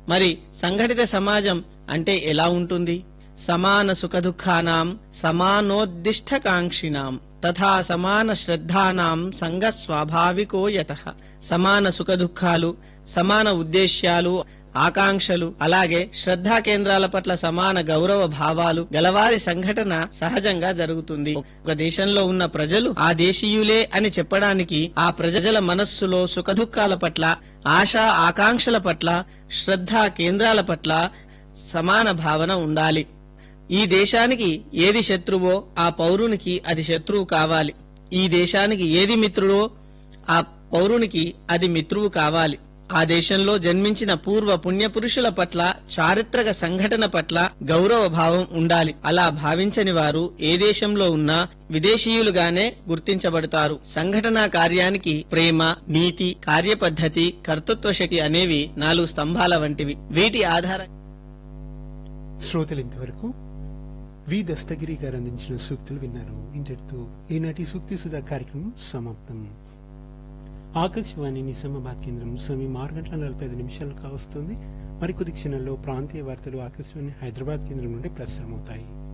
మరి సంఘటిత సమాజం అంటే ఎలా ఉంటుంది సమాన సుఖదుఖానాం సమానోద్దిష్టకాంక్షినాం తథా సమాన శ్రద్ధానాం సంఘ స్వాభావికో యత సమాన సుఖదుఖాలు సమాన ఉద్దేశ్యాలు ఆకాంక్షలు అలాగే శ్రద్ధా కేంద్రాల పట్ల సమాన గౌరవ భావాలు గలవారి సంఘటన సహజంగా జరుగుతుంది ఒక దేశంలో ఉన్న ప్రజలు ఆ దేశీయులే అని చెప్పడానికి ఆ ప్రజల మనస్సులో సుఖదుఖాల పట్ల ఆశా ఆకాంక్షల పట్ల శ్రద్ధా కేంద్రాల పట్ల సమాన భావన ఉండాలి ఈ దేశానికి ఏది శత్రువో ఆ పౌరునికి అది శత్రువు కావాలి ఈ దేశానికి ఏది మిత్రుడో ఆ పౌరునికి అది మిత్రువు కావాలి ఆ దేశంలో జన్మించిన పూర్వ పుణ్యపురుషుల పట్ల చారిత్రక సంఘటన పట్ల గౌరవ భావం ఉండాలి అలా భావించని వారు ఏ దేశంలో ఉన్నా విదేశీయులుగానే గుర్తించబడతారు సంఘటనా కార్యానికి ప్రేమ నీతి కార్యపద్ధతి కర్తృత్వ శక్తి అనేవి నాలుగు స్తంభాల వంటివి వీటి ఆధార శ్రోతలు ఇంతవరకు వి దస్తగిరి గారు అందించిన సూక్తులు విన్నారు ఇంతటితో ఈనాటి సూక్తి సుధా కార్యక్రమం సమాప్తం ఆకాశవాణి నిజామాబాద్ కేంద్రం సమయం ఆరు గంటల నలభై ఐదు నిమిషాలు కావస్తుంది మరికొద్ది క్షణాల్లో ప్రాంతీయ వార్తలు ఆకాశవాణి హైదరాబాద్ కేంద్రం నుండి ప్రసారమవుతాయి